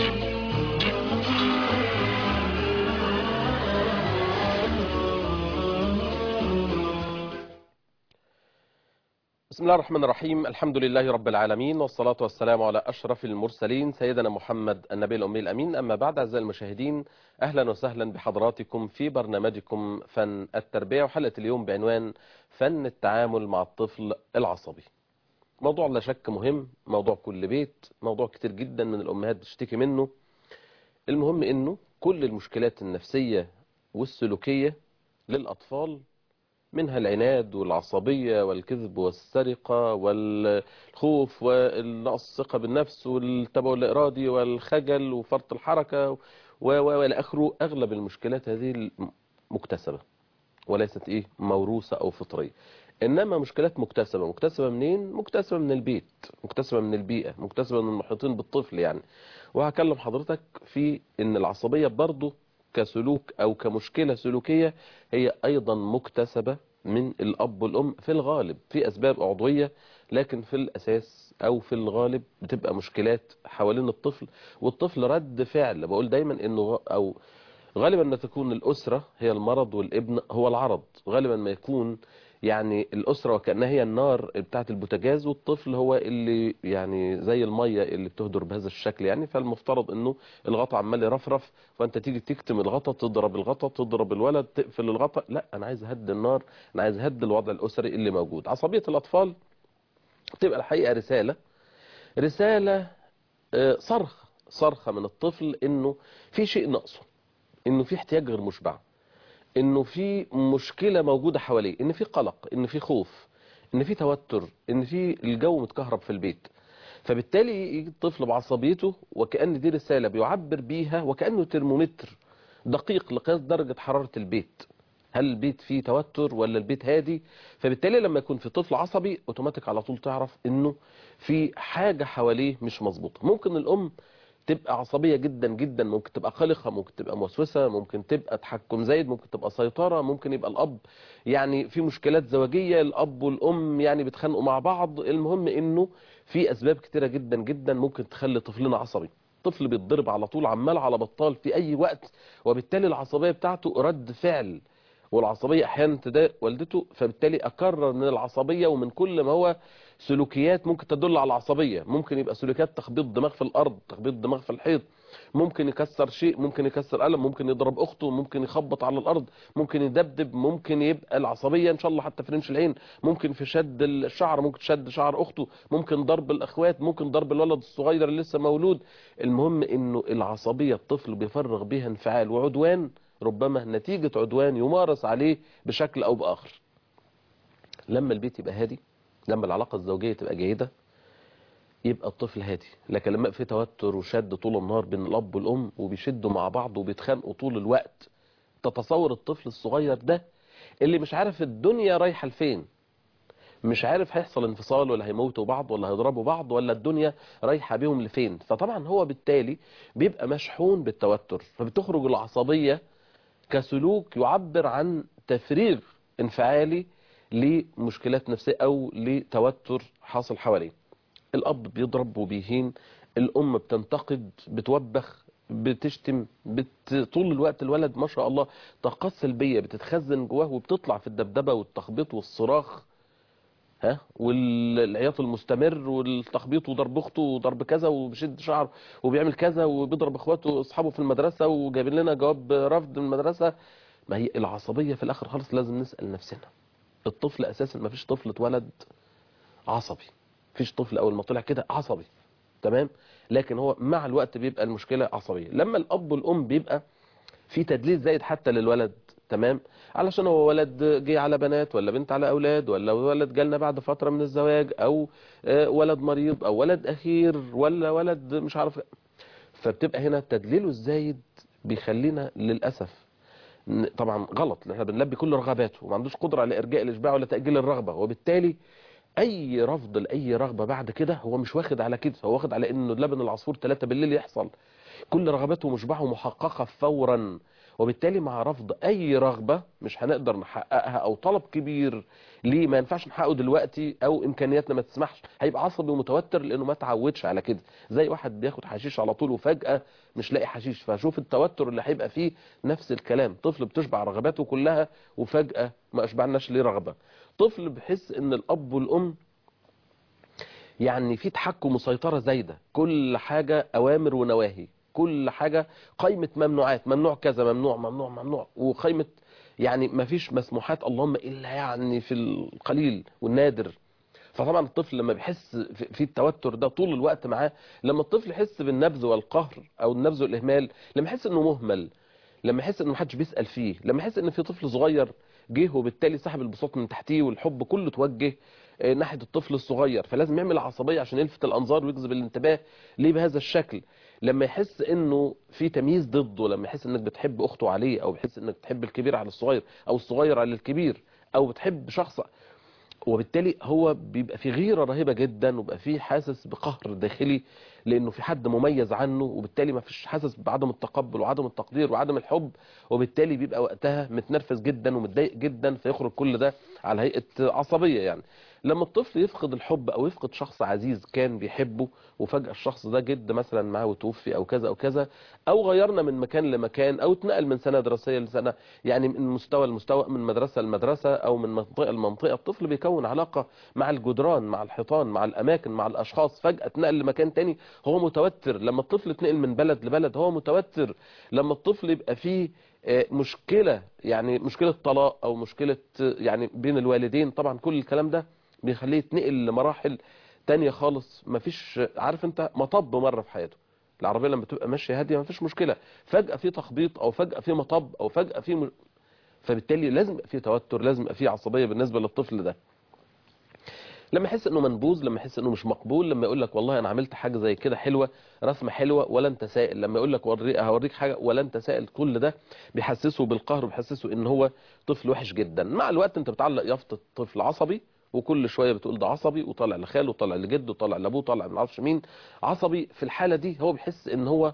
بسم الله الرحمن الرحيم الحمد لله رب العالمين والصلاة والسلام على أشرف المرسلين سيدنا محمد النبي الأمي الأمين أما بعد أعزائي المشاهدين أهلا وسهلا بحضراتكم في برنامجكم فن التربية وحلقة اليوم بعنوان فن التعامل مع الطفل العصبي موضوع لا شك مهم موضوع كل بيت موضوع كتير جدا من الأمهات بتشتكي منه المهم أنه كل المشكلات النفسية والسلوكية للأطفال منها العناد والعصبية والكذب والسرقة والخوف والنقص الثقة بالنفس والتبع الإرادي والخجل وفرط الحركة وإلى آخره أغلب المشكلات هذه مكتسبة وليست إيه موروثة أو فطرية إنما مشكلات مكتسبة مكتسبة منين؟ مكتسبة من البيت مكتسبة من البيئة مكتسبة من المحيطين بالطفل يعني وهكلم حضرتك في إن العصبية برضه كسلوك أو كمشكلة سلوكية هي أيضا مكتسبة من الأب والأم في الغالب في أسباب عضوية لكن في الأساس أو في الغالب بتبقى مشكلات حوالين الطفل والطفل رد فعل بقول دايما إنه أو غالبا ما تكون الأسرة هي المرض والابن هو العرض غالبا ما يكون يعني الأسرة وكأنها هي النار بتاعت البوتاجاز والطفل هو اللي يعني زي المية اللي بتهدر بهذا الشكل يعني فالمفترض انه الغطا عمال يرفرف فانت تيجي تكتم الغطا تضرب الغطا تضرب الولد تقفل الغطا لا انا عايز اهد النار انا عايز اهد الوضع الأسري اللي موجود عصبية الأطفال تبقى الحقيقة رسالة رسالة صرخ صرخة من الطفل انه في شيء ناقصه انه في احتياج غير مشبع انه في مشكلة موجودة حواليه ان في قلق ان في خوف ان في توتر ان في الجو متكهرب في البيت فبالتالي يجي الطفل بعصبيته وكأن دي رسالة بيعبر بيها وكأنه ترمومتر دقيق لقياس درجة حرارة البيت هل البيت فيه توتر ولا البيت هادي فبالتالي لما يكون في طفل عصبي اوتوماتيك على طول تعرف انه في حاجة حواليه مش مظبوطة ممكن الام تبقى عصبية جدا جدا ممكن تبقى قلقة ممكن تبقى موسوسة ممكن تبقى تحكم زايد ممكن تبقى سيطرة ممكن يبقى الأب يعني في مشكلات زواجية الأب والأم يعني بيتخانقوا مع بعض المهم إنه في أسباب كتيرة جدا جدا ممكن تخلي طفلنا عصبي طفل بيتضرب على طول عمال على بطال في أي وقت وبالتالي العصبية بتاعته رد فعل والعصبية أحيانا تضايق والدته فبالتالي أكرر من العصبية ومن كل ما هو سلوكيات ممكن تدل على العصبية ممكن يبقى سلوكيات تخبيط دماغ في الأرض تخبيط دماغ في الحيط ممكن يكسر شيء ممكن يكسر قلم ممكن يضرب أخته ممكن يخبط على الأرض ممكن يدبدب ممكن يبقى العصبية إن شاء الله حتى في رنش العين ممكن في شد الشعر ممكن شد شعر أخته ممكن ضرب الأخوات ممكن ضرب الولد الصغير اللي لسه مولود المهم إنه العصبية الطفل بيفرغ بيها انفعال وعدوان ربما نتيجة عدوان يمارس عليه بشكل أو بآخر لما البيت يبقى هادي لما العلاقة الزوجية تبقى جيدة يبقى الطفل هادي لكن لما في توتر وشد طول النهار بين الأب والأم وبيشدوا مع بعض وبيتخانقوا طول الوقت تتصور الطفل الصغير ده اللي مش عارف الدنيا رايحة لفين مش عارف هيحصل انفصال ولا هيموتوا بعض ولا هيضربوا بعض ولا الدنيا رايحة بيهم لفين فطبعا هو بالتالي بيبقى مشحون بالتوتر فبتخرج العصبية كسلوك يعبر عن تفريغ انفعالي لمشكلات نفسية أو لتوتر حاصل حواليه الأب بيضرب وبيهين الأم بتنتقد بتوبخ بتشتم بت... طول الوقت الولد ما شاء الله طاقات سلبية بتتخزن جواه وبتطلع في الدبدبة والتخبيط والصراخ ها والعياط المستمر والتخبيط وضرب اخته وضرب كذا وبيشد شعر وبيعمل كذا وبيضرب اخواته واصحابه في المدرسة وجايبين لنا جواب رفض من المدرسة ما هي العصبية في الاخر خالص لازم نسأل نفسنا الطفل اساسا ما فيش طفل اتولد عصبي فيش طفل اول ما طلع كده عصبي تمام لكن هو مع الوقت بيبقى المشكلة عصبية لما الاب والام بيبقى في تدليس زايد حتى للولد تمام علشان هو ولد جه على بنات ولا بنت على اولاد ولا ولد جالنا بعد فترة من الزواج او ولد مريض او ولد اخير ولا ولد مش عارف فبتبقى هنا تدليله الزايد بيخلينا للأسف طبعا غلط احنا بنلبي كل رغباته وما عندوش قدرة على ارجاء الاشباع ولا تأجيل الرغبة وبالتالي اي رفض لاي رغبة بعد كده هو مش واخد على كده هو واخد على انه لبن العصفور 3 بالليل يحصل كل رغباته مشبعة ومحققة فورا وبالتالي مع رفض اي رغبة مش هنقدر نحققها او طلب كبير ليه ما ينفعش نحققه دلوقتي او امكانياتنا ما تسمحش هيبقى عصبي ومتوتر لانه ما تعودش على كده زي واحد بياخد حشيش على طول وفجأة مش لاقي حشيش فشوف التوتر اللي هيبقى فيه نفس الكلام طفل بتشبع رغباته كلها وفجأة ما اشبعناش ليه رغبة طفل بحس ان الاب والام يعني في تحكم وسيطرة زايدة كل حاجة أوامر ونواهي كل حاجة قائمة ممنوعات ممنوع كذا ممنوع ممنوع ممنوع وقائمة يعني ما فيش مسموحات اللهم إلا يعني في القليل والنادر فطبعا الطفل لما بيحس في التوتر ده طول الوقت معاه لما الطفل يحس بالنبذ والقهر او النبذ والاهمال لما يحس انه مهمل لما يحس انه محدش بيسال فيه لما يحس ان في طفل صغير جه وبالتالي سحب البساط من تحتيه والحب كله توجه ناحيه الطفل الصغير فلازم يعمل عصبيه عشان يلفت الانظار ويجذب الانتباه ليه بهذا الشكل لما يحس انه في تمييز ضده لما يحس انك بتحب اخته عليه او بيحس انك بتحب الكبير على الصغير او الصغير على الكبير او بتحب شخص وبالتالي هو بيبقى في غيرة رهيبة جدا وبقى فيه حاسس بقهر داخلي لانه في حد مميز عنه وبالتالي ما فيش حاسس بعدم التقبل وعدم التقدير وعدم الحب وبالتالي بيبقى وقتها متنرفز جدا ومتضايق جدا فيخرج كل ده على هيئة عصبية يعني لما الطفل يفقد الحب او يفقد شخص عزيز كان بيحبه وفجأة الشخص ده جد مثلا معاه وتوفي او كذا او كذا او غيرنا من مكان لمكان او اتنقل من سنة دراسية لسنة يعني من مستوى لمستوى من مدرسة لمدرسة او من منطقة لمنطقة الطفل بيكون علاقة مع الجدران مع الحيطان مع الاماكن مع الاشخاص فجأة اتنقل لمكان تاني هو متوتر لما الطفل اتنقل من بلد لبلد هو متوتر لما الطفل يبقى فيه مشكلة يعني مشكلة طلاق او مشكلة يعني بين الوالدين طبعا كل الكلام ده بيخليه يتنقل لمراحل تانية خالص مفيش عارف انت مطب مرة في حياته العربية لما تبقى ماشية هادية مفيش مشكلة فجأة في تخبيط او فجأة في مطب او فجأة في م... فبالتالي لازم يبقى في توتر لازم يبقى في عصبية بالنسبة للطفل ده لما يحس انه منبوذ لما يحس انه مش مقبول لما يقول لك والله انا عملت حاجه زي كده حلوه رسمه حلوه ولا انت سائل لما يقول لك هوريك حاجه ولا انت سائل كل ده بيحسسه بالقهر وبيحسسه ان هو طفل وحش جدا مع الوقت انت بتعلق يافطه طفل عصبي وكل شويه بتقول ده عصبي وطالع لخاله وطالع لجده وطالع لابوه وطالع ما اعرفش مين عصبي في الحاله دي هو بيحس ان هو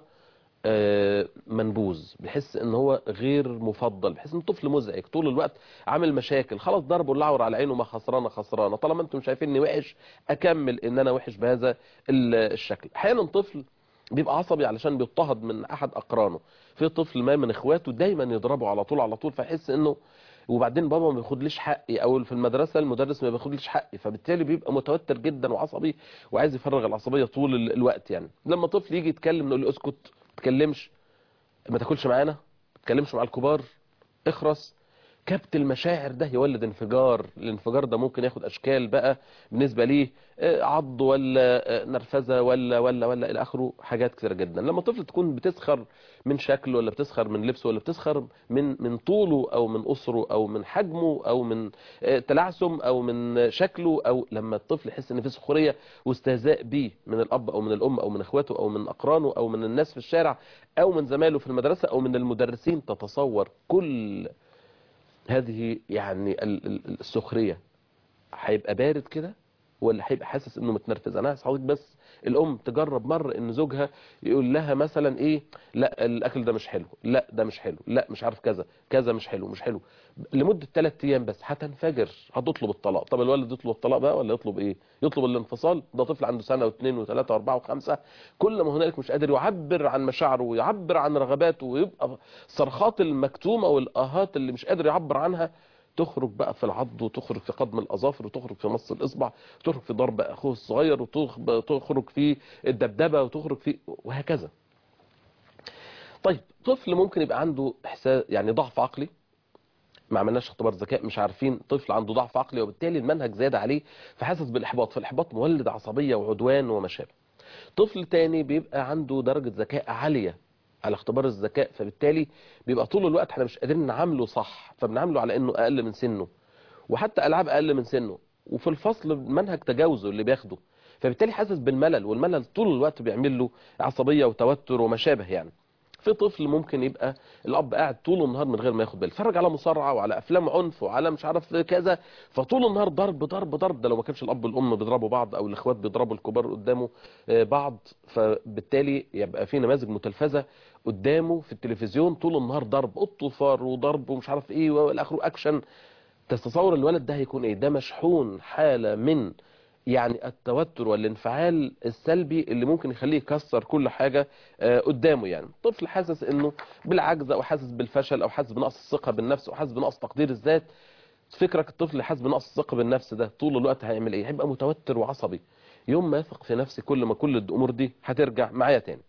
منبوذ بيحس ان هو غير مفضل بيحس ان طفل مزعج طول الوقت عامل مشاكل خلاص ضربه اللعور على عينه ما خسرانه خسرانه طالما انتم شايفيني وحش اكمل ان انا وحش بهذا الشكل احيانا طفل بيبقى عصبي علشان بيضطهد من احد اقرانه في طفل ما من اخواته دايما يضربه على طول على طول فيحس انه وبعدين بابا ما بياخدليش حقي او في المدرسه المدرس ما بياخدليش حقي فبالتالي بيبقى متوتر جدا وعصبي وعايز يفرغ العصبيه طول الوقت يعني لما طفل يجي يتكلم نقول له اسكت ما تتكلمش ما تاكلش معانا ما تتكلمش مع الكبار اخرس كبت المشاعر ده يولد انفجار الانفجار ده ممكن ياخد اشكال بقى بالنسبه ليه عض ولا نرفزه ولا ولا ولا الى اخره حاجات كثيره جدا لما طفل تكون بتسخر من شكله ولا بتسخر من لبسه ولا بتسخر من من طوله او من قصره او من حجمه او من تلعثم او من شكله او لما الطفل يحس ان في سخريه واستهزاء بيه من الاب او من الام او من اخواته او من اقرانه او من الناس في الشارع او من زمايله في المدرسه او من المدرسين تتصور كل هذه يعني السخرية هيبقى بارد كده ولا هيبقى حاسس انه متنرفز انا هسعودك بس الام تجرب مرة ان زوجها يقول لها مثلا ايه لا الاكل ده مش حلو لا ده مش حلو لا مش عارف كذا كذا مش حلو مش حلو لمدة 3 ايام بس هتنفجر هتطلب الطلاق طب الولد يطلب الطلاق بقى ولا يطلب ايه يطلب الانفصال ده طفل عنده سنة واثنين وثلاثة واربعة وخمسة كل ما هنالك مش قادر يعبر عن مشاعره ويعبر عن رغباته ويبقى الصرخات المكتومة والاهات اللي مش قادر يعبر عنها تخرج بقى في العض وتخرج في قدم الأظافر وتخرج في مص الإصبع وتخرج في ضرب أخوه الصغير وتخرج في الدبدبة وتخرج في وهكذا طيب طفل ممكن يبقى عنده إحساس يعني ضعف عقلي ما عملناش اختبار ذكاء مش عارفين طفل عنده ضعف عقلي وبالتالي المنهج زاد عليه فحاسس بالإحباط فالإحباط مولد عصبية وعدوان وما شابه طفل تاني بيبقى عنده درجة ذكاء عالية على اختبار الذكاء فبالتالي بيبقى طول الوقت احنا مش قادرين نعامله صح فبنعامله على انه اقل من سنه وحتى العاب اقل من سنه وفي الفصل منهج تجاوزه اللي بياخده فبالتالي حاسس بالملل والملل طول الوقت بيعمل له عصبيه وتوتر وما شابه يعني في طفل ممكن يبقى الاب قاعد طول النهار من غير ما ياخد باله يتفرج على مصارعه وعلى افلام عنف وعلى مش عارف كذا فطول النهار ضرب ضرب ضرب ده لو ما كانش الاب والام بيضربوا بعض او الاخوات بيضربوا الكبار قدامه آه، بعض فبالتالي يبقى في نماذج متلفزه قدامه في التلفزيون طول النهار ضرب قط وفار وضرب ومش عارف ايه والى اخره اكشن تتصور الولد ده هيكون ايه ده مشحون حاله من يعني التوتر والانفعال السلبي اللي ممكن يخليه يكسر كل حاجة آه، قدامه يعني طفل حاسس انه بالعجز او حاسس بالفشل او حاسس بنقص الثقة بالنفس او حاسس بنقص تقدير الذات فكرك الطفل اللي حاسس بنقص الثقة بالنفس ده طول الوقت هيعمل ايه هيبقى متوتر وعصبي يوم ما يثق في نفسه كل ما كل الامور دي هترجع معايا تاني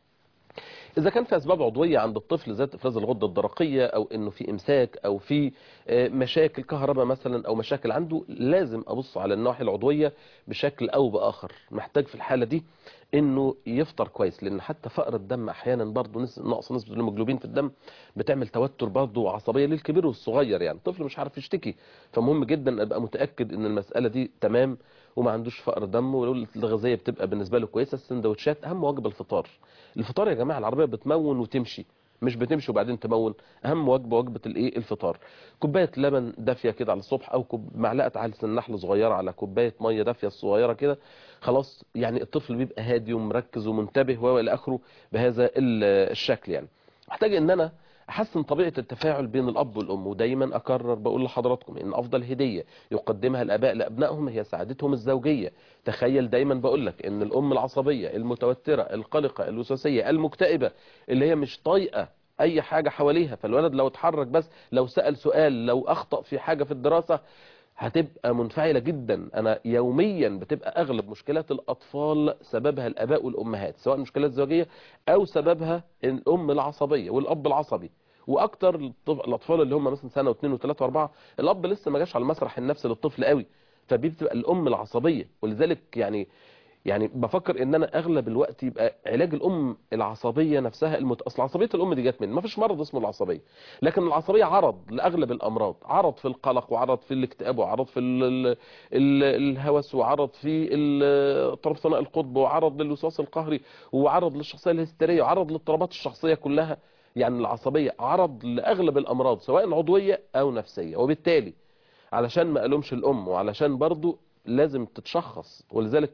اذا كان في اسباب عضويه عند الطفل ذات افراز الغده الدرقيه او انه في امساك او في آه، مشاكل كهرباء مثلا او مشاكل عنده لازم ابص على النواحي العضويه بشكل او باخر محتاج في الحاله دي انه يفطر كويس لان حتى فقر الدم احيانا برضه نس- نقص نسبه الهيموجلوبين في الدم بتعمل توتر برضه وعصبيه للكبير والصغير يعني الطفل مش عارف يشتكي فمهم جدا ابقى متاكد ان المساله دي تمام وما عندوش فقر دم والغذائيه بتبقى بالنسبه له كويسه السندوتشات اهم وجبه الفطار الفطار يا جماعه العربيه بتمون وتمشي مش بتمشي وبعدين تمون اهم وجبه وجبه الايه الفطار كوبايه لبن دافيه كده على الصبح او كوب معلقه عدس النحل صغيره على كوبايه ميه دافيه صغيره كده خلاص يعني الطفل بيبقى هادي ومركز ومنتبه والى اخره بهذا ال- الشكل يعني محتاج ان انا احسن طبيعه التفاعل بين الاب والام ودايما اكرر بقول لحضراتكم ان افضل هديه يقدمها الاباء لابنائهم هي سعادتهم الزوجيه تخيل دايما بقول لك ان الام العصبيه المتوتره القلقه الوسواسيه المكتئبه اللي هي مش طايقه اي حاجه حواليها فالولد لو اتحرك بس لو سال سؤال لو اخطا في حاجه في الدراسه هتبقى منفعله جدا انا يوميا بتبقى اغلب مشكلات الاطفال سببها الاباء والامهات سواء مشكلات زوجيه او سببها الام العصبيه والاب العصبي واكتر الطف- الاطفال اللي هم مثلا سنه واثنين وثلاثه واربعه الاب لسه ما جاش على المسرح النفسي للطفل قوي فبتبقى الام العصبيه ولذلك يعني يعني بفكر ان انا اغلب الوقت يبقى علاج الام العصبيه نفسها المت... اصل عصبيه الام دي جت من ما فيش مرض اسمه العصبيه لكن العصبيه عرض لاغلب الامراض عرض في القلق وعرض في الاكتئاب وعرض في ال... ال... ال... الهوس وعرض في ال- اضطراب ثنائي القطب وعرض للوسواس القهري وعرض للشخصيه الهستيريه وعرض للاضطرابات الشخصيه كلها يعني العصبيه عرض لاغلب الامراض سواء عضويه او نفسيه وبالتالي علشان ما الومش الام وعلشان برضو لازم تتشخص ولذلك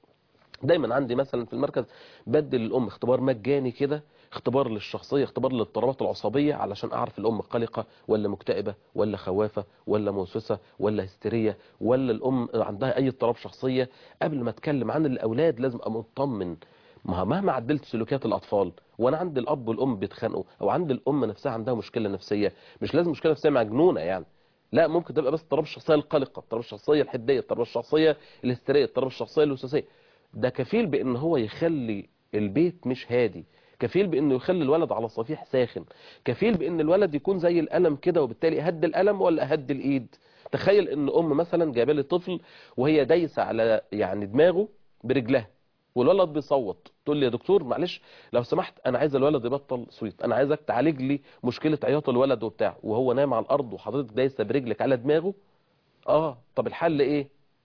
دايما عندي مثلا في المركز بدي للام اختبار مجاني كده اختبار للشخصيه اختبار للاضطرابات العصبيه علشان اعرف الام قلقه ولا مكتئبه ولا خوافه ولا موسوسه ولا هستيريه ولا الام عندها اي اضطراب شخصيه قبل ما اتكلم عن الاولاد لازم ابقى مطمن ما مهما عدلت سلوكيات الاطفال وانا عند الاب والام بيتخانقوا او عند الام نفسها عندها مشكله نفسيه مش لازم مشكله نفسيه مجنونه يعني لا ممكن تبقى بس اضطراب الشخصيه القلقه اضطراب الشخصيه الحديه اضطراب الشخصيه الهستيريه اضطراب الشخصيه الوسواسيه ده كفيل بان هو يخلي البيت مش هادي كفيل بانه يخلي الولد على صفيح ساخن كفيل بان الولد يكون زي القلم كده وبالتالي اهد القلم ولا اهد الايد تخيل ان ام مثلا جايبه لي طفل وهي دايسه على يعني دماغه برجلها والولد بيصوت تقول لي يا دكتور معلش لو سمحت انا عايز الولد يبطل صويت انا عايزك تعالج لي مشكله عياط الولد وبتاع وهو نايم على الارض وحضرتك دايسه برجلك على دماغه اه طب الحل ايه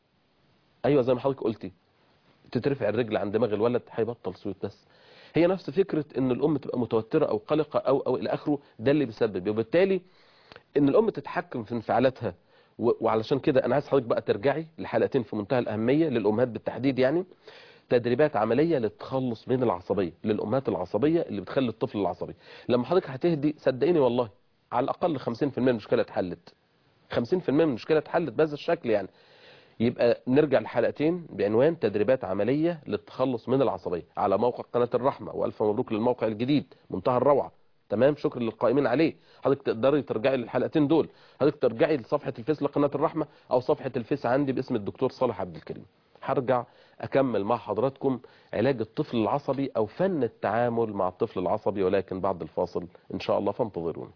ايوه زي ما حضرتك قلتي تترفع الرجل عن دماغ الولد هيبطل صوت بس هي نفس فكرة ان الام تبقى متوترة او قلقة او او الى اخره ده اللي بيسبب وبالتالي ان الام تتحكم في انفعالاتها و- وعلشان كده انا عايز حضرتك بقى ترجعي لحلقتين في منتهى الاهمية للامهات بالتحديد يعني تدريبات عملية للتخلص من العصبية للامهات العصبية اللي بتخلي الطفل العصبي لما حضرتك هتهدي صدقيني والله على الاقل 50% من المشكلة اتحلت 50% من المشكلة اتحلت بهذا الشكل يعني يبقى نرجع لحلقتين بعنوان تدريبات عملية للتخلص من العصبية على موقع قناة الرحمة وألف مبروك للموقع الجديد منتهى الروعة تمام شكر للقائمين عليه حضرتك تقدري ترجعي للحلقتين دول حضرتك ترجعي لصفحة الفيس لقناة الرحمة أو صفحة الفيس عندي باسم الدكتور صالح عبد الكريم هرجع أكمل مع حضراتكم علاج الطفل العصبي أو فن التعامل مع الطفل العصبي ولكن بعد الفاصل إن شاء الله فانتظرونا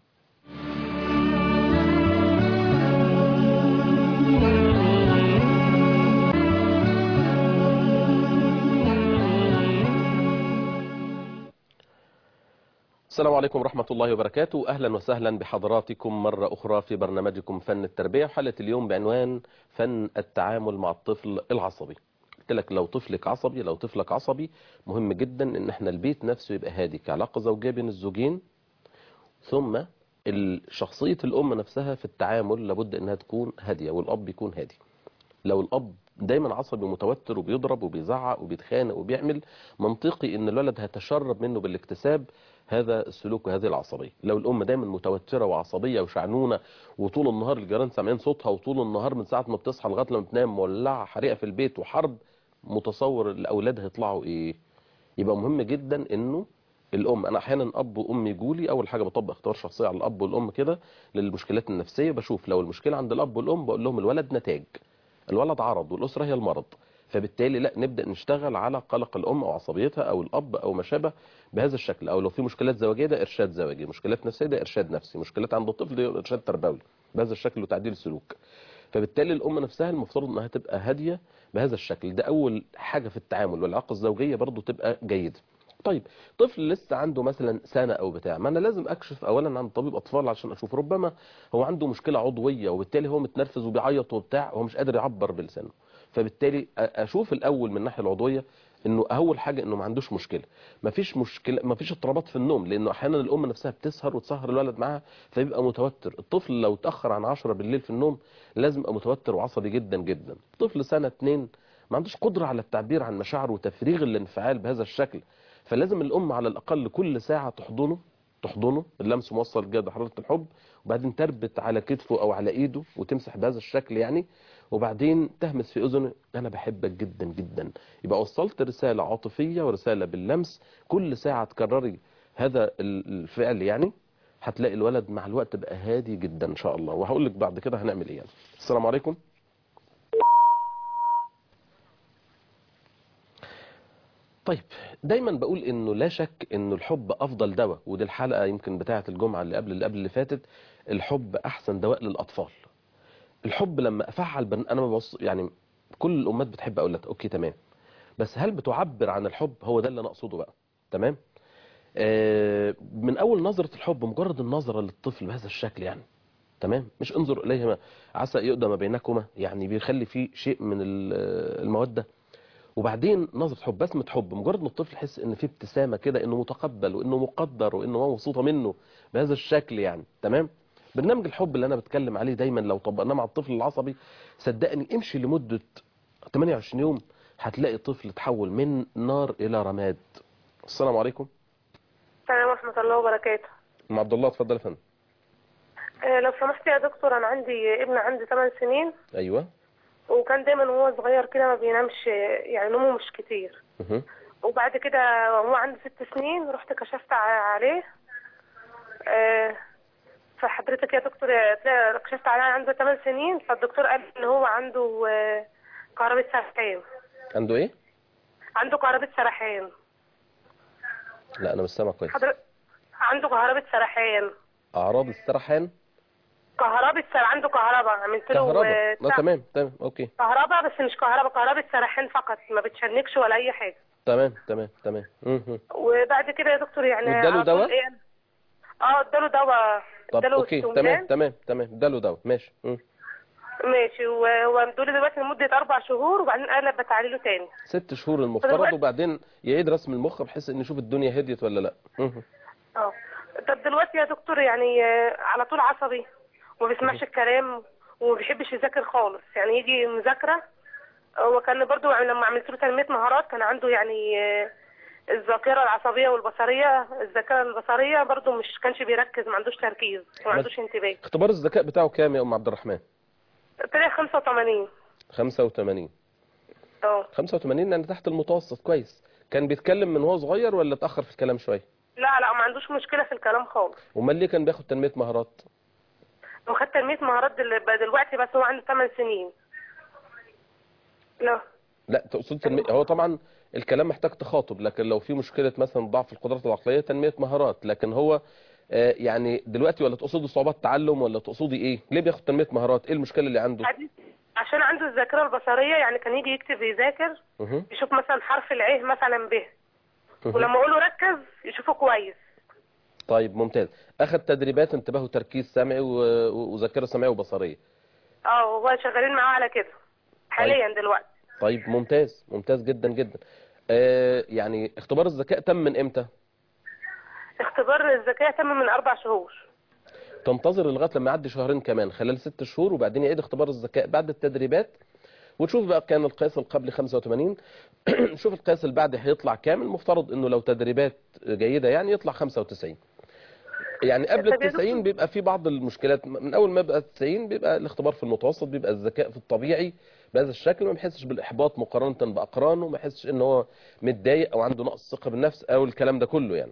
السلام عليكم ورحمة الله وبركاته أهلا وسهلا بحضراتكم مرة أخرى في برنامجكم فن التربية وحلقة اليوم بعنوان فن التعامل مع الطفل العصبي قلت لك لو طفلك عصبي لو طفلك عصبي مهم جدا ان احنا البيت نفسه يبقى هادي كعلاقه زوجيه بين الزوجين ثم ال- شخصيه الام نفسها في التعامل لابد انها تكون هاديه والاب يكون هادي لو الاب دايما عصبي ومتوتر وبيضرب وبيزعق وبيتخانق وبيعمل منطقي ان الولد هيتشرب منه بالاكتساب هذا السلوك وهذه العصبيه لو الام دايما متوتره وعصبيه وشعنونه وطول النهار الجيران سامعين صوتها وطول النهار من ساعه ما بتصحى لغايه لما بتنام مولعه حريقه في البيت وحرب متصور الاولاد هيطلعوا ايه يبقى مهم جدا انه الام انا احيانا اب وام يجولي اول حاجه بطبق اختبار شخصيه على الاب والام كده للمشكلات النفسيه بشوف لو المشكله عند الاب والام بقول لهم الولد نتاج الولد عرض والاسره هي المرض فبالتالي لا نبدا نشتغل على قلق الام او عصبيتها او الاب او ما شابه بهذا الشكل او لو في مشكلات زواجيه ده ارشاد زواجي مشكلات نفسيه ده ارشاد نفسي مشكلات عند الطفل ده ارشاد تربوي بهذا الشكل وتعديل السلوك فبالتالي الام نفسها المفترض انها تبقى هاديه بهذا الشكل ده اول حاجه في التعامل والعلاقه الزوجيه برضو تبقى جيده طيب طفل لسه عنده مثلا سنه او بتاع ما انا لازم اكشف اولا عند طبيب اطفال عشان اشوف ربما هو عنده مشكله عضويه وبالتالي هو متنرفز وبيعيط وبتاع وهو مش قادر يعبر بلسانه فبالتالي أ- اشوف الاول من الناحيه العضويه انه اول حاجه انه ما عندوش مشكله ما فيش مشكله ما فيش اضطرابات في النوم لانه احيانا الام نفسها بتسهر وتسهر الولد معاها فبيبقى متوتر الطفل لو اتاخر عن 10 بالليل في النوم لازم يبقى متوتر وعصبي جدا جدا طفل سنه اتنين ما عندوش قدره على التعبير عن مشاعره وتفريغ الانفعال بهذا الشكل فلازم الام على الاقل كل ساعه تحضنه تحضنه اللمس موصل جد حراره الحب وبعدين تربت على كتفه او على ايده وتمسح بهذا الشكل يعني وبعدين تهمس في اذنه انا بحبك جدا جدا يبقى وصلت رساله عاطفيه ورساله باللمس كل ساعه تكرري هذا ال- الفعل يعني هتلاقي الولد مع الوقت بقى هادي جدا ان شاء الله وهقول لك بعد كده هنعمل ايه يعني. السلام عليكم طيب دايما بقول انه لا شك انه الحب افضل دواء ودي الحلقه يمكن بتاعه الجمعه اللي قبل اللي قبل اللي فاتت الحب احسن دواء للاطفال الحب لما افعل بن... انا ما ببص يعني كل الامات بتحب اولادها اوكي تمام بس هل بتعبر عن الحب هو ده اللي انا اقصده بقى تمام آه من اول نظره الحب مجرد النظره للطفل بهذا الشكل يعني تمام مش انظر اليهما عسى يؤدى ما بينكما يعني بيخلي فيه شيء من ال- الموده وبعدين نظره حب بسمه حب مجرد ما الطفل يحس ان في ابتسامه كده انه متقبل وانه مقدر وانه هو مبسوطه منه بهذا الشكل يعني تمام برنامج الحب اللي انا بتكلم عليه دايما لو طبقناه مع الطفل العصبي صدقني امشي لمده 28 يوم هتلاقي طفل تحول من نار الى رماد السلام عليكم السلام ورحمة الله وبركاته ام عبد الله اتفضل يا فندم آه، لو سمحت يا دكتور أنا عندي ابن عنده 8 سنين ايوه وكان دايما وهو صغير كده ما بينامش آه، يعني نومه مش كتير مه. وبعد كده وهو عنده ست سنين رحت كشفت ع- عليه آه، فحضرتك يا دكتور آه، تلاقي- كشفت عليه عنده 8 سنين فالدكتور قال إن هو عنده آه، كهرباء سرحان عنده ايه عنده كهرباء سرحان لا انا مش سامع كويس حضرتك عنده كهرباء سرحان اعراض السرحان كهرباء سر... عنده كهرباء عملت له كهرباء آه، لا تمام تمام اوكي كهرباء بس مش كهرباء كهرباء سرحان فقط ما بتشنكش ولا اي حاجه تمام تمام تمام مه. وبعد كده يا دكتور يعني واداله على طول دواء؟ إيه؟ اه اداله دواء طب اداله اوكي ستومبان. تمام تمام تمام ده له دواء ماشي مه. ماشي و- وادوله دلوقتي لمده اربع شهور وبعدين قال بتعليله تاني ست شهور المفترض دلوقتي- وبعدين يعيد رسم المخ بحيث ان يشوف الدنيا هديت ولا لا مه. اه طب دلوقتي يا دكتور يعني آه، على طول عصبي وما بيسمعش الكلام وما بيحبش يذاكر خالص يعني يجي مذاكره هو كان برضو يعني لما عملت له تنميه مهارات كان عنده يعني آه، الذاكره العصبيه والبصريه الذاكره البصريه برضو مش كانش بيركز ما عندوش تركيز وما عندوش انتباه اختبار الذكاء بتاعه كام يا ام عبد الرحمن طلع 85 85 اه 85 يعني تحت المتوسط كويس كان بيتكلم من هو صغير ولا اتاخر في الكلام شويه لا لا ما عندوش مشكله في الكلام خالص امال ليه كان بياخد تنميه مهارات هو خد تنميه مهارات دل- دلوقتي بس هو عنده 8 سنين لا لا تقصد تنمية هو طبعا الكلام محتاج تخاطب لكن لو في مشكله مثلا ضعف القدرات العقليه تنميه مهارات لكن هو آه، يعني دلوقتي ولا تقصدي صعوبات تعلم ولا تقصدي ايه ليه بياخد تنميه مهارات ايه المشكله اللي عنده عادي. عشان عنده الذاكره البصريه يعني كان يجي يكتب يذاكر مه. يشوف مثلا حرف العين مثلا ب مه. ولما اقول له ركز يشوفه كويس طيب ممتاز اخذ تدريبات انتباه وتركيز سمعي و- وذاكره سمعيه وبصريه اه هو شغالين معاه على كده حاليا دلوقتي طيب ممتاز ممتاز جدا جدا آه يعني اختبار الذكاء تم من امتى اختبار الذكاء تم من اربع شهور تنتظر لغايه لما يعدي شهرين كمان خلال ست شهور وبعدين يعيد اختبار الذكاء بعد التدريبات وتشوف بقى كان القياس القبلي 85 شوف القياس اللي بعد هيطلع كام المفترض انه لو تدريبات جيده يعني يطلع 95 يعني قبل طب يا ال 90 دكتور. بيبقى في بعض المشكلات من اول ما يبقى 90 بيبقى الاختبار في المتوسط بيبقى الذكاء في الطبيعي بهذا الشكل ما بيحسش بالاحباط مقارنه باقرانه ما يحسش ان هو متضايق او عنده نقص ثقه بالنفس او الكلام ده كله يعني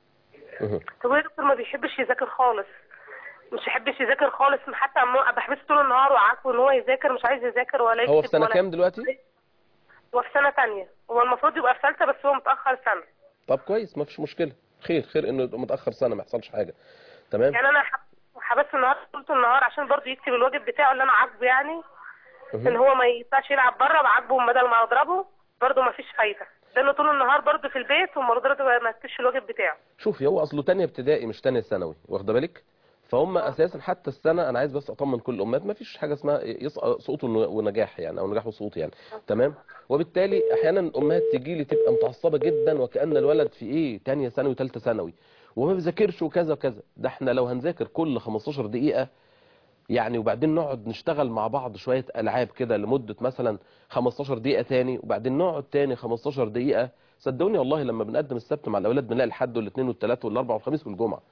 مه. طب هو يا دكتور ما بيحبش يذاكر خالص مش يحبش يذاكر خالص حتى اما بحبسه طول النهار وعاجبه ان هو يذاكر مش عايز يذاكر ولا يكتب هو في سنه ولا كام دلوقتي هو في سنه تانية هو المفروض يبقى في ثالثه بس هو متاخر سنه طب كويس ما فيش مشكله خير خير انه يبقى متاخر سنه ما يحصلش حاجه تمام يعني انا حب- حبسته النهار طول النهار عشان برضه يكتب الواجب بتاعه اللي انا عاجبه يعني ان مه. هو ما ينفعش يلعب بره بعاجبه بدل ما اضربه برضه ما فيش فايده لانه طول النهار برضه في البيت ومرضته ما يكتبش الواجب بتاعه شوفي هو اصله تانية ابتدائي مش تانية ثانوي واخده بالك فهم اساسا حتى السنه انا عايز بس اطمن كل الامهات ما فيش حاجه اسمها يسقط سقوط ون- ونجاح يعني او نجاح وسقوط يعني تمام وبالتالي احيانا الامهات تيجي لي تبقى متعصبه جدا وكان الولد في ايه تانية ثانوي ثالثه ثانوي وما بيذاكرش وكذا وكذا ده احنا لو هنذاكر كل 15 دقيقه يعني وبعدين نقعد نشتغل مع بعض شويه العاب كده لمده مثلا 15 دقيقه تاني وبعدين نقعد تاني 15 دقيقه صدقوني والله لما بنقدم السبت مع الاولاد بنلاقي الحد والاثنين والثلاث والاربع والخميس والجمعه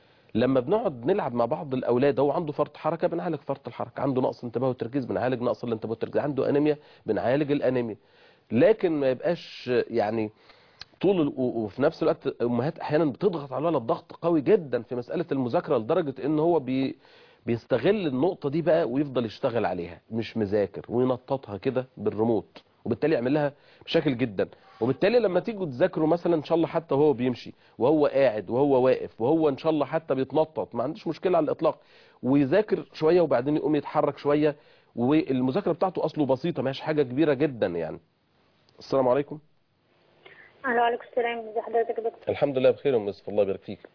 لما بنقعد نلعب مع بعض الاولاد هو عنده فرط حركه بنعالج فرط الحركه عنده نقص انتباه وتركيز بنعالج نقص الانتباه والتركيز عنده انيميا بنعالج الانيميا لكن ما يبقاش يعني طول ال- و- وفي نفس الوقت الامهات احيانا بتضغط على الولد ضغط قوي جدا في مساله المذاكره لدرجه ان هو بي بيستغل النقطه دي بقى ويفضل يشتغل عليها مش مذاكر وينططها كده بالريموت وبالتالي يعمل لها مشاكل جدا وبالتالي لما تيجوا تذاكروا مثلا ان شاء الله حتى وهو بيمشي وهو قاعد وهو واقف وهو ان شاء الله حتى بيتنطط ما عندوش مشكله على الاطلاق ويذاكر شويه وبعدين يقوم يتحرك شويه والمذاكره بتاعته اصله بسيطه ما هيش حاجه كبيره جدا يعني السلام عليكم الو عليكم السلام ازي حضرتك يا دكتور الحمد لله بخير يا ام يوسف الله يبارك فيك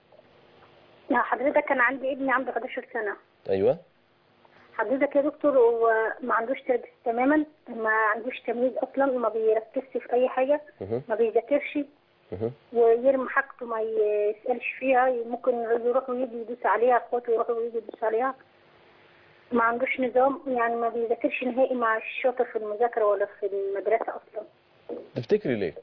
يا حضرتك كان عندي ابني عنده 11 سنه ايوه حضرتك يا دكتور هو ما عندوش تركيز تماما ما عندوش تمييز اصلا وما بيركزش في اي حاجه مه. ما بيذاكرش مه. ويرمي حاجته ما يسالش فيها ممكن يروح ويجي يدوس عليها اخواته يروحوا ويجي يدوس عليها ما عندوش نظام يعني ما بيذاكرش نهائي مع الشاطر في المذاكره ولا في المدرسه اصلا تفتكري ليه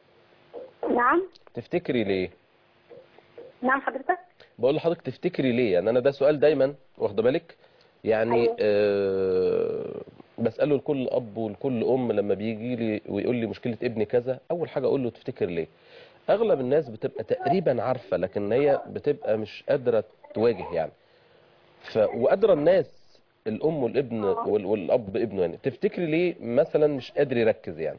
نعم تفتكري ليه نعم حضرتك بقول لحضرتك تفتكري ليه يعني انا ده سؤال دايما واخده بالك يعني أيوة. آه بساله لكل اب ولكل ام لما بيجي لي ويقول لي مشكله ابني كذا اول حاجه اقول له تفتكر ليه اغلب الناس بتبقى تقريبا عارفه لكن هي بتبقى مش قادره تواجه يعني ف وقادره الناس الام والابن وال- والاب ابنه يعني تفتكري ليه مثلا مش قادر يركز يعني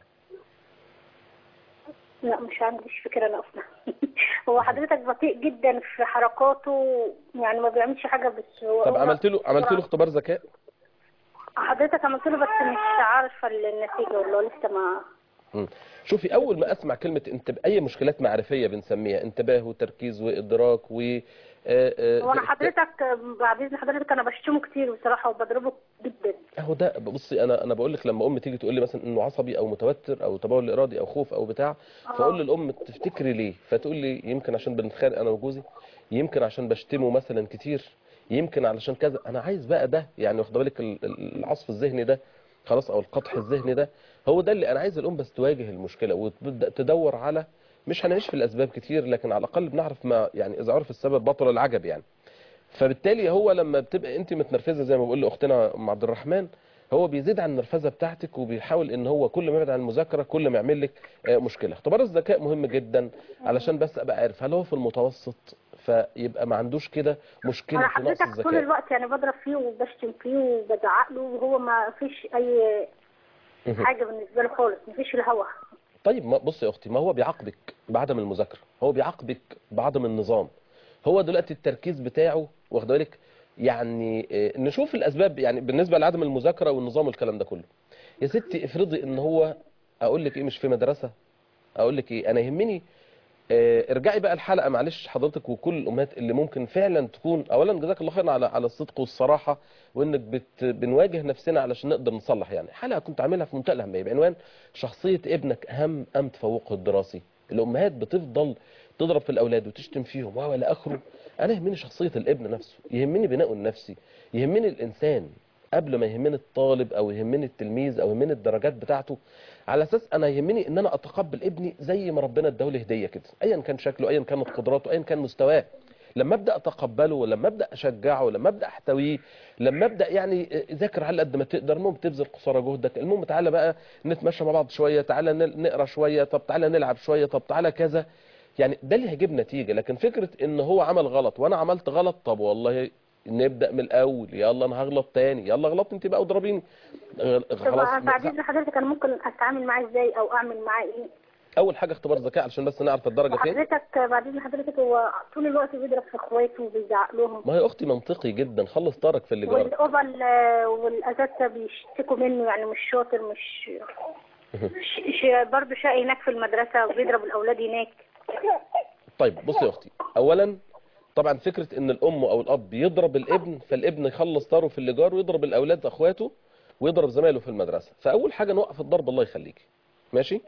لا مش عنديش فكرة أنا أصلا هو حضرتك بطيء جدا في حركاته يعني ما بيعملش حاجة بس هو طب هو- عملت له عملت له اختبار ذكاء حضرتك عملت له بس مش عارفة النتيجة والله لسه ما مم. شوفي اول ما اسمع كلمه انتب... اي مشكلات معرفيه بنسميها انتباه وتركيز وادراك و آه، آه، هو أنا ت- حضرتك بعد إذن حضرتك أنا بشتمه كتير بصراحة وبضربه جدا اهو ده بصي انا انا بقول لك لما ام تيجي تقول لي مثلا انه عصبي او متوتر او تبول ارادي او خوف او بتاع فاقول للام تفتكري ليه فتقول لي يمكن عشان بنتخانق انا وجوزي يمكن عشان بشتمه مثلا كتير يمكن علشان كذا انا عايز بقى ده يعني واخده بالك ال- ال- العصف الذهني ده خلاص او القطح الذهني ده هو ده اللي انا عايز الام بس تواجه المشكله وتبدا تدور على مش هنعيش في الاسباب كتير لكن على الاقل بنعرف ما يعني اذا عرف السبب بطل العجب يعني فبالتالي هو لما بتبقى انت متنرفزه زي ما بقول لاختنا ام عبد الرحمن هو بيزيد عن النرفزه بتاعتك وبيحاول ان هو كل ما يبعد عن المذاكره كل ما يعمل لك آه، مشكله اختبار الذكاء مهم جدا علشان بس ابقى عارف هل هو في المتوسط فيبقى ما عندوش كده مشكله أنا في نقص حضرتك طول الذكاء الوقت يعني بضرب فيه وبشتم فيه وبزعق له وهو ما فيش أي مهم. حاجة بالنسبة له خالص ما فيش الهوا طيب ما بص يا اختي ما هو بيعاقبك بعدم المذاكره هو بيعاقبك بعدم النظام هو دلوقتي التركيز بتاعه واخد بالك يعني آه، نشوف الاسباب يعني بالنسبه لعدم المذاكره والنظام والكلام ده كله يا ستي افرضي ان هو اقول لك ايه مش في مدرسه اقول لك ايه انا يهمني آه، ارجعي بقى الحلقه معلش حضرتك وكل الامهات اللي ممكن فعلا تكون اولا جزاك الله خير على على الصدق والصراحه وانك بت بنواجه نفسنا علشان نقدر نصلح يعني حلقه كنت عاملها في منتهى الاهميه بعنوان شخصيه ابنك اهم ام تفوقه الدراسي الامهات بتفضل تضرب في الاولاد وتشتم فيهم و الى اخره انا يهمني شخصيه الابن نفسه يهمني بناؤه النفسي يهمني الانسان قبل ما يهمني الطالب او يهمني التلميذ او يهمني الدرجات بتاعته على اساس انا يهمني ان انا اتقبل ابني زي ما ربنا اداله هديه كده ايا كان شكله ايا كانت قدراته ايا كان مستواه لما ابدا اتقبله لما ابدا اشجعه لما ابدا احتويه لما ابدا يعني ذاكر على قد ما تقدر المهم تبذل قصارى جهدك المهم تعالى بقى نتمشى مع بعض شويه تعالى نل- نقرا شويه طب تعالى نلعب شويه طب تعالى كذا يعني ده اللي هيجيب نتيجه لكن فكره ان هو عمل غلط وانا عملت غلط طب والله نبدا من الاول يلا انا هغلط تاني يلا غلط انت بقى واضربيني غ- طب خلاص بعد اذن حضرتك انا ممكن اتعامل معاه ازاي او اعمل معاه ايه اول حاجه اختبار ذكاء علشان بس نعرف الدرجه فين وحضرتك بعد اذن حضرتك هو طول الوقت بيضرب في اخواته وبيزعق لهم ما هي اختي منطقي جدا خلص طارك في اللي جارك والأوبا والأساتذة بيشتكوا منه يعني مش شاطر مش ش- ش- برضه شقي هناك في المدرسة وبيضرب الأولاد هناك طيب بصي يا اختي اولا طبعا فكره ان الام او الاب يضرب الابن فالابن يخلص طاره في اللي جاره ويضرب الاولاد اخواته ويضرب زمايله في المدرسه فاول حاجه نوقف الضرب الله يخليكي ماشي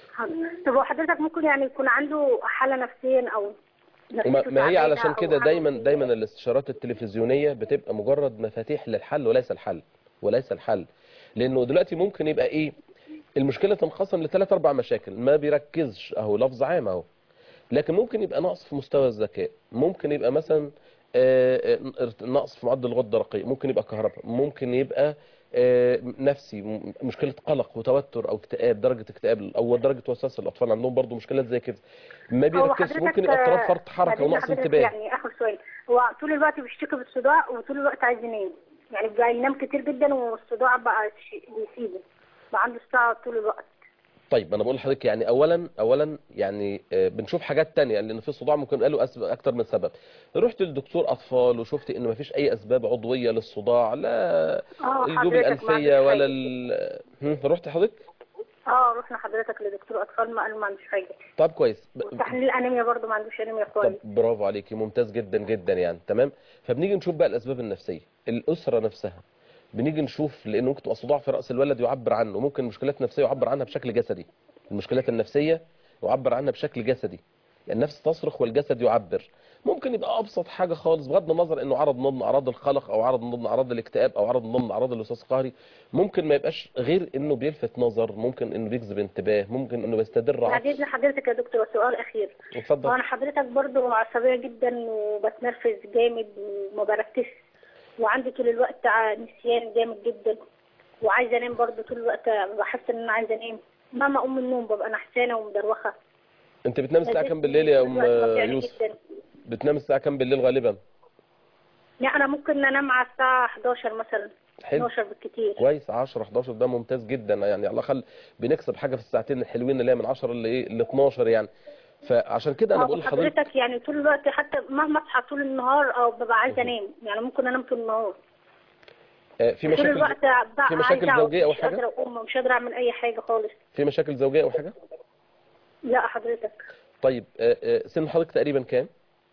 طب هو حضرتك ممكن يعني يكون عنده حالة نفسيا أو وما نفسيته ما هي تعبانة علشان أو كده عنده دايما مشكلة. دايما الاستشارات التلفزيونيه بتبقى مجرد مفاتيح للحل وليس الحل وليس الحل لانه دلوقتي ممكن يبقى ايه المشكله تنقسم لثلاث اربع مشاكل ما بيركزش اهو لفظ عام اهو لكن ممكن يبقى نقص في مستوى الذكاء ممكن يبقى مثلا آه، آه، نقص في معدل الغده الدرقيه ممكن يبقى كهرباء ممكن يبقى آه، نفسي م- مشكله قلق وتوتر او اكتئاب درجه اكتئاب او درجه وسواس الاطفال عندهم برضو مشكلات زي كده ما هو بيركزش حضرتك ممكن يبقى اضطراب فرط حركه بعدين ونقص حضرتك انتباه يعني آخر سؤال هو طول الوقت بيشتكي بالصداع وطول الوقت عايز ينام يعني بقى ينام كتير جدا والصداع بقى ش- بيسيبه بقى عنده صداع طول الوقت طيب انا بقول لحضرتك يعني اولا اولا يعني آه، بنشوف حاجات تانية لان في صداع ممكن قالوا أسباب اكتر من سبب رحت للدكتور اطفال وشفت ان مفيش اي اسباب عضويه للصداع لا اه الجيوب حضرتك الانفيه ما ولا عندوش ال... هم، رحت حضرتك اه رحنا حضرتك لدكتور اطفال ما قال ما عندوش حاجه طب كويس ب- وتحليل انيميا برضه ما عندوش انيميا طب كويس برافو عليكي ممتاز جدا جدا يعني تمام فبنيجي نشوف بقى الاسباب النفسيه الاسره نفسها بنيجي نشوف لانه ممكن تبقى صداع في راس الولد يعبر عنه ممكن مشكلات نفسيه يعبر عنها بشكل جسدي المشكلات النفسيه يعبر عنها بشكل جسدي يعني النفس تصرخ والجسد يعبر ممكن يبقى ابسط حاجه خالص بغض النظر انه عرض من ضمن اعراض القلق او عرض من ضمن اعراض الاكتئاب او عرض من ضمن اعراض الوسواس القهري ممكن ما يبقاش غير انه بيلفت نظر ممكن انه بيجذب انتباه ممكن انه بيستدر بعد عطف اذن حضرتك يا دكتور سؤال اخير اتفضل وانا حضرتك برضه عصبيه جدا وبتنرفز جامد وما بركزش وعندي طول الوقت ع- نسيان جامد جدا وعايزه انام برضه طول الوقت بحس ان انا عايزه انام مهما اقوم من النوم ببقى نحسانه ومدروخه انت بتنام الساعه كام بالليل يا ام الوقت مضيع يوسف جداً. بتنام الساعه كام بالليل غالبا لا انا ممكن انام على الساعه 11 مثلا حلو 12 بالكتير كويس 10 11 ده ممتاز جدا يعني على الاقل بنكسب حاجه في الساعتين الحلوين اللي هي من 10 ل ايه ل 12 يعني فعشان كده انا اه بقول لحضرتك حضرتك يعني طول الوقت حتى مهما اصحى طول النهار او ببقى عايزه انام يعني ممكن انام طول النهار آه، في طول مشاكل الوقت بقى في مشاكل عايزة أقعد، زوجيه او مش حاجه قادره اقوم مش قادره اعمل اي حاجه خالص في مشاكل زوجيه او حاجه لا حضرتك طيب آه، آه، سن حضرتك تقريبا كام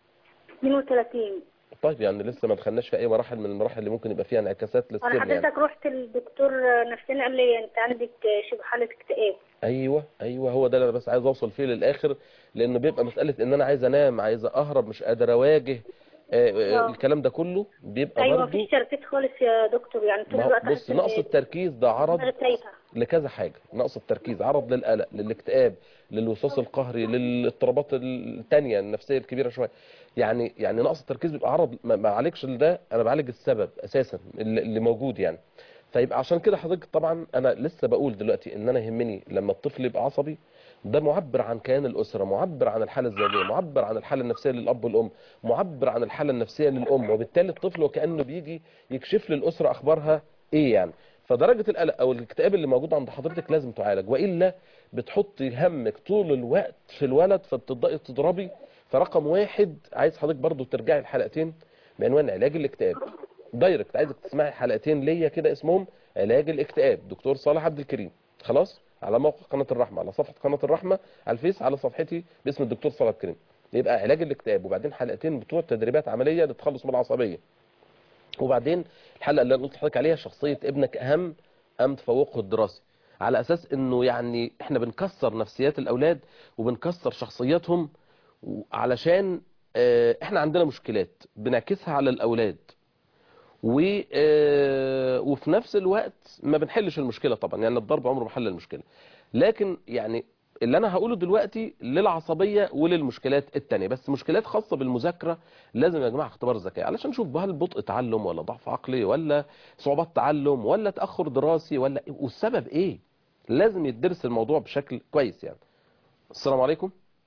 32 طيب يعني لسه ما دخلناش في اي مراحل من المراحل اللي ممكن يبقى فيها انعكاسات انا للسن يعني حضرتك رحت للدكتور نفساني قال لي انت عندك شبه حاله اكتئاب ايوه ايوه هو ده اللي انا بس عايز اوصل فيه للاخر لانه بيبقى مساله ان انا عايز انام عايز اهرب مش قادر اواجه آه، آه، آه. الكلام ده كله بيبقى ايوه برضه مفيش تركيز خالص يا دكتور يعني طول ما هو الوقت بص أحس إن نقص التركيز ده عرض دماغي تايهه لكذا حاجة نقص التركيز عرض للقلق للاكتئاب للوسواس القهري للاضطرابات التانية النفسية الكبيرة شوية يعني يعني نقص التركيز بيبقى عرض ما ما بعالجش ده انا بعالج السبب اساسا اللي اللي موجود يعني فيبقى عشان كده حضرتك طبعا انا لسه بقول دلوقتي ان انا يهمني لما الطفل يبقى عصبي ده معبر عن كيان الاسره معبر عن الحاله الزوجيه معبر عن الحاله النفسيه للاب والام معبر عن الحاله النفسيه للام وبالتالي الطفل وكانه بيجي يكشف للاسره اخبارها ايه يعني فدرجه القلق او الاكتئاب اللي موجود عند حضرتك لازم تعالج والا بتحطي همك طول الوقت في الولد فبتبداي تضربي فرقم واحد عايز حضرتك برضو ترجعي الحلقتين بعنوان علاج الاكتئاب دايركت عايزك تسمعي حلقتين ليا كده اسمهم علاج الاكتئاب دكتور صالح عبد الكريم خلاص على موقع قناه الرحمه على صفحه قناه الرحمه على الفيس على صفحتي باسم الدكتور صلاح كريم يبقى علاج الاكتئاب وبعدين حلقتين بتوع تدريبات عمليه للتخلص من العصبيه وبعدين الحلقه اللي انا قلت لحضرتك عليها شخصيه ابنك اهم ام تفوقه الدراسي على اساس انه يعني احنا بنكسر نفسيات الاولاد وبنكسر شخصياتهم علشان آه، احنا عندنا مشكلات بنعكسها على الاولاد و آه، وفي نفس الوقت ما بنحلش المشكله طبعا يعني الضرب عمره ما حل المشكله لكن يعني اللي انا هقوله دلوقتي للعصبيه وللمشكلات التانية بس مشكلات خاصه بالمذاكره لازم يا جماعه اختبار ذكاء علشان نشوف هل بطء تعلم ولا ضعف عقلي ولا صعوبات تعلم ولا تاخر دراسي ولا والسبب ايه لازم يدرس الموضوع بشكل كويس يعني السلام عليكم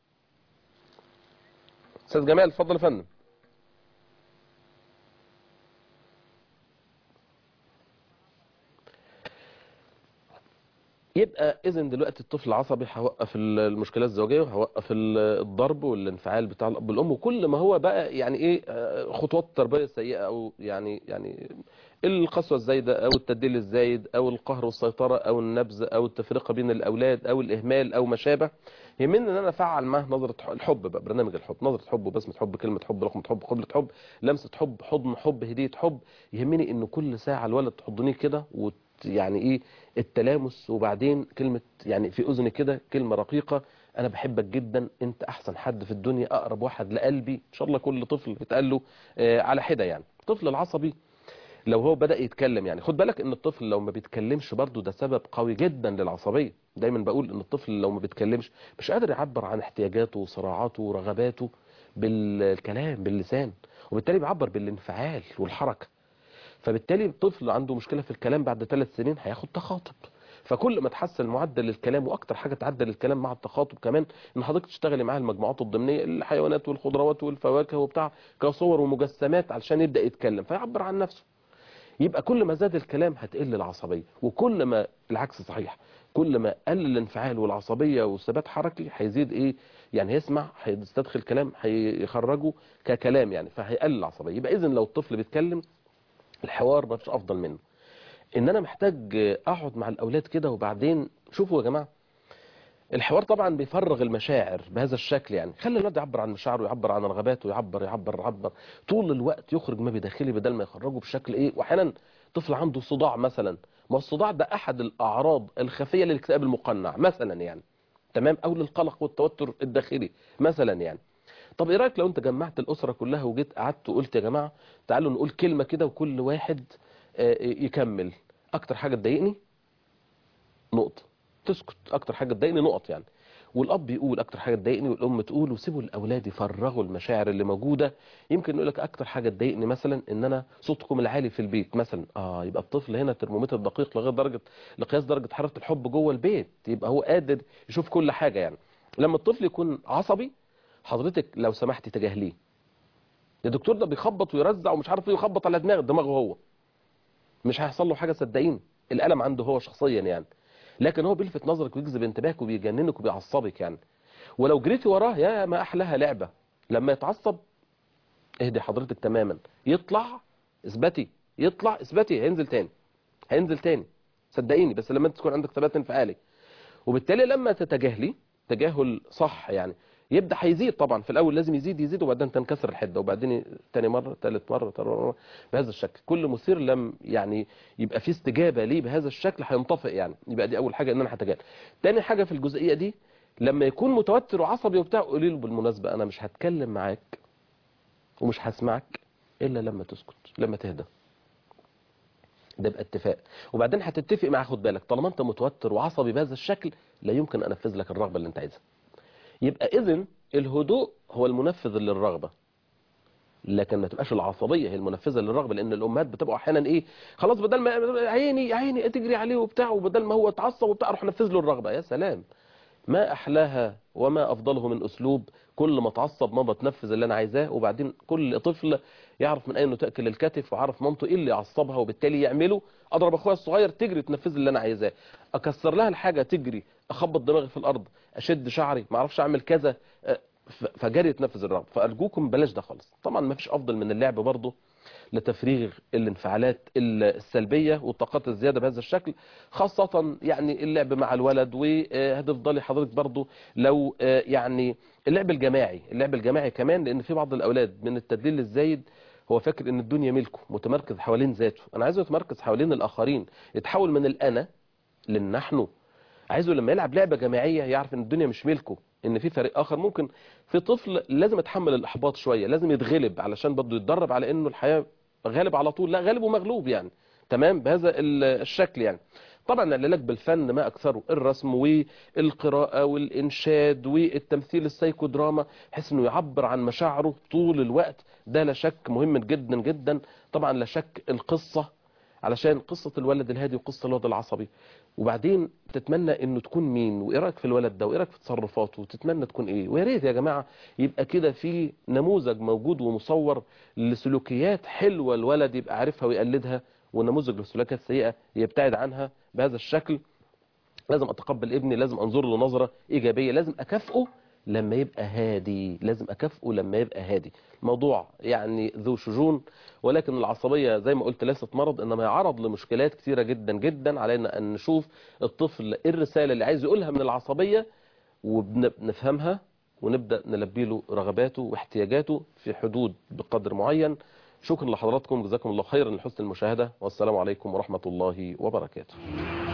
استاذ جمال اتفضل يا فندم يبقى اذا دلوقتي الطفل العصبي هوقف المشكلات الزوجيه وهوقف الضرب والانفعال بتاع الاب والام وكل ما هو بقى يعني ايه آه، خطوات التربيه السيئه او يعني يعني القسوه الزايده او التدليل الزايد او القهر والسيطره او النبذ او التفرقه بين الاولاد او الاهمال او ما شابه يهمني ان انا افعل معاه نظره ح- الحب بقى برنامج الحب نظره حب وبسمه حب كلمه حب رقم حب قبله حب لمسه حب حضن حب هديه حب يهمني ان كل ساعه الولد تحضنيه كده وت يعني ايه التلامس وبعدين كلمه يعني في اذني كده كلمه رقيقه انا بحبك جدا انت احسن حد في الدنيا اقرب واحد لقلبي ان شاء الله كل طفل بيتقال له آه، على حده يعني الطفل العصبي لو هو بدأ يتكلم يعني خد بالك ان الطفل لو ما بيتكلمش برضه ده سبب قوي جدا للعصبية دايما بقول ان الطفل لو ما بيتكلمش مش قادر يعبر عن احتياجاته وصراعاته ورغباته بالكلام باللسان وبالتالي بيعبر بالانفعال والحركة فبالتالي الطفل عنده مشكلة في الكلام بعد ثلاث سنين هياخد تخاطب فكل ما تحسن معدل الكلام واكتر حاجه تعدل الكلام مع التخاطب كمان ان حضرتك تشتغلي معاه المجموعات الضمنيه الحيوانات والخضروات والفواكه وبتاع كصور ومجسمات علشان يبدا يتكلم فيعبر عن نفسه يبقى كل ما زاد الكلام هتقل العصبيه وكل ما العكس صحيح كل ما قل الانفعال والعصبيه والثبات حركي هيزيد ايه يعني هيسمع هيستدخل كلام هيخرجه ككلام يعني فهيقلل العصبيه يبقى اذا لو الطفل بيتكلم الحوار مفيش افضل منه ان انا محتاج اقعد مع الاولاد كده وبعدين شوفوا يا جماعه الحوار طبعا بيفرغ المشاعر بهذا الشكل يعني خلي الولد يعبر عن مشاعره ويعبر عن رغباته ويعبر يعبر يعبر طول الوقت يخرج ما بداخلي بدل ما يخرجه بشكل ايه واحيانا طفل عنده صداع مثلا ما الصداع ده احد الاعراض الخفيه للاكتئاب المقنع مثلا يعني تمام او للقلق والتوتر الداخلي مثلا يعني طب ايه رايك لو انت جمعت الاسره كلها وجيت قعدت وقلت يا جماعه تعالوا نقول كلمه كده وكل واحد آه، يكمل اكتر حاجه تضايقني نقطه تسكت اكتر حاجه تضايقني نقط يعني والاب يقول اكتر حاجه تضايقني والام تقول وسيبوا الاولاد يفرغوا المشاعر اللي موجوده يمكن يقول لك اكتر حاجه تضايقني مثلا ان انا صوتكم العالي في البيت مثلا اه يبقى الطفل هنا ترمومتر دقيق لغايه درجه لقياس درجه حراره الحب جوه البيت يبقى هو قادر يشوف كل حاجه يعني لما الطفل يكون عصبي حضرتك لو سمحتي تجاهليه الدكتور ده بيخبط ويرزع ومش عارف ايه يخبط على دماغ دماغه هو مش هيحصل له حاجه صدقيني الالم عنده هو شخصيا يعني لكن هو بيلفت نظرك ويجذب انتباهك وبيجننك وبيعصبك يعني ولو جريتي وراه يا ما احلاها لعبه لما يتعصب اهدي حضرتك تماما يطلع اثبتي يطلع اثبتي هينزل تاني هينزل تاني صدقيني بس لما انت تكون عندك ثبات انفعالي وبالتالي لما تتجاهلي تجاهل صح يعني يبدا هيزيد طبعا في الاول لازم يزيد يزيد وبعدين تنكسر الحده وبعدين تاني مره ثالث مره تالت مره بهذا الشكل كل مثير لم يعني يبقى في استجابه ليه بهذا الشكل هينطفئ يعني يبقى دي اول حاجه ان انا هتجاهل تاني حاجه في الجزئيه دي لما يكون متوتر وعصبي وبتاع قولي له بالمناسبه انا مش هتكلم معاك ومش هسمعك الا لما تسكت لما تهدى ده يبقى اتفاق وبعدين هتتفق معاه خد بالك طالما انت متوتر وعصبي بهذا الشكل لا يمكن انفذ لك الرغبه اللي انت عايزها يبقى اذن الهدوء هو المنفذ للرغبه لكن ما تبقاش العصبيه هي المنفذه للرغبه لان الامهات بتبقى احيانا ايه خلاص بدل ما عيني عيني تجري عليه وبتاع وبدل ما هو اتعصب وبتاع اروح انفذ له الرغبه يا سلام ما احلاها وما افضله من اسلوب كل ما اتعصب ماما تنفذ اللي انا عايزاه وبعدين كل طفل يعرف من اين تاكل الكتف وعارف مامته ايه اللي يعصبها وبالتالي يعمله اضرب اخويا الصغير تجري تنفذ اللي انا عايزاه اكسر لها الحاجه تجري اخبط دماغي في الارض اشد شعري ما اعرفش اعمل كذا ف- فجري تنفذ الرغبه فارجوكم بلاش ده خالص طبعا ما فيش افضل من اللعب برضه لتفريغ الانفعالات السلبية والطاقات الزيادة بهذا الشكل خاصة يعني اللعب مع الولد وهتفضلي حضرتك برضو لو آه، يعني اللعب الجماعي اللعب الجماعي كمان لان في بعض الاولاد من التدليل الزايد هو فاكر ان الدنيا ملكه متمركز حوالين ذاته انا عايزه يتمركز حوالين الاخرين يتحول من الانا للنحن عايزه لما يلعب لعبة جماعية يعرف ان الدنيا مش ملكه ان في فريق اخر ممكن في طفل لازم يتحمل الاحباط شوية لازم يتغلب علشان برضه يتدرب على انه الحياة غالب على طول لا غالب ومغلوب يعني تمام بهذا ال- الشكل يعني طبعا العلاج بالفن ما اكثره الرسم والقراءة والانشاد والتمثيل السايكودراما بحيث انه يعبر عن مشاعره طول الوقت ده لا شك مهم جدا جدا طبعا لا شك القصة علشان قصة الولد الهادي وقصة الولد العصبي وبعدين تتمنى انه تكون مين وايه رايك في الولد ده وايه رايك في تصرفاته وتتمنى تكون ايه ويا ريت يا جماعه يبقى كده في نموذج موجود ومصور لسلوكيات حلوه الولد يبقى عارفها ويقلدها ونموذج للسلوكيات السيئه يبتعد عنها بهذا الشكل لازم اتقبل ابني لازم انظر له نظره ايجابيه لازم اكافئه لما يبقى هادي لازم اكافئه لما يبقى هادي الموضوع يعني ذو شجون ولكن العصبيه زي ما قلت ليست مرض انما هي عرض لمشكلات كثيره جدا جدا علينا ان نشوف الطفل إيه الرساله اللي عايز يقولها من العصبيه ونفهمها ونبدا نلبي له رغباته واحتياجاته في حدود بقدر معين شكرا لحضراتكم جزاكم الله خيرا لحسن المشاهده والسلام عليكم ورحمه الله وبركاته